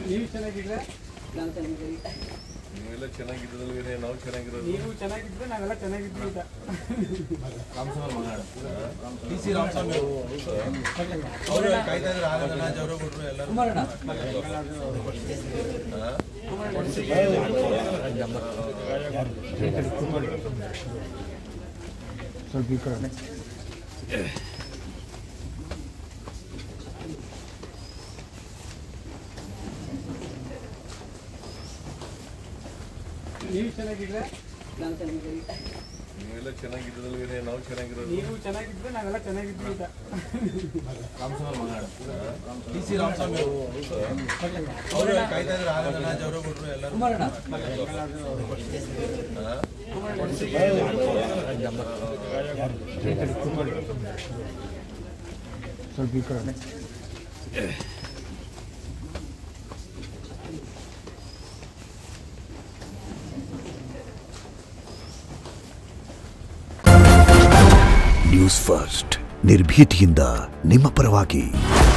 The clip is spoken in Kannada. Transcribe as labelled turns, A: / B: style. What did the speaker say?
A: ನೀವು ಚೆನ್ನಾಗಿದ್ರೆ
B: ನಾನು ಚೆನ್ನಾಗಿದ್ದೀನಿ
C: ನೀವೆಲ್ಲ ಚೆನ್ನಾಗಿದ್ದಲ್ವೇನೆ ನಾವು ಚೆನ್ನಾಗಿರೋದು
A: ನೀವು ಚೆನ್ನಾಗಿದ್ರೆ ನಾವೆಲ್ಲ ಚೆನ್ನಾಗಿದ್ವಿ ಅಂತ
D: ಡಿ ಸಿ ರಾಮಸ್ವಾಮಿ ಅವರು ಕಾಯ್ತಾ ಇದ್ರು ಆನಂದನ ಜವರಗೌಡರು ಎಲ್ಲರೂ
B: ಕುಮಾರಣ್ಣ
A: ಸ್ವಲ್ಪ ಈ ಕಡೆ ನೀವು ಚೆನ್ನಾಗಿದ್ರೆ
B: ನಾನು ಚೆನ್ನಾಗಿದ್ದೀನಿ
C: ನೀವೆಲ್ಲ ಚೆನ್ನಾಗಿದ್ದಲ್ವೇನೆ ನಾವು ಚೆನ್ನಾಗಿರೋದು
A: ನೀವು ಚೆನ್ನಾಗಿದ್ರೆ ನಾವೆಲ್ಲ ಚೆನ್ನಾಗಿದ್ವಿ ಅಂತ
D: ಡಿ ಸಿ ರಾಮಸ್ವಾಮಿ ಅವರು ಕಾಯ್ತಾ ಇದ್ರು ಆನಂದನ ಜವರಗೌಡರು ಎಲ್ಲರೂ
B: ಕುಮಾರಣ್ಣ
A: ಸ್ವಲ್ಪ ಈ ಕಡೆ
E: ನ್ಯೂಸ್ ಫಸ್ಟ್ ನಿರ್ಭೀತಿಯಿಂದ ನಿಮ್ಮ ಪರವಾಗಿ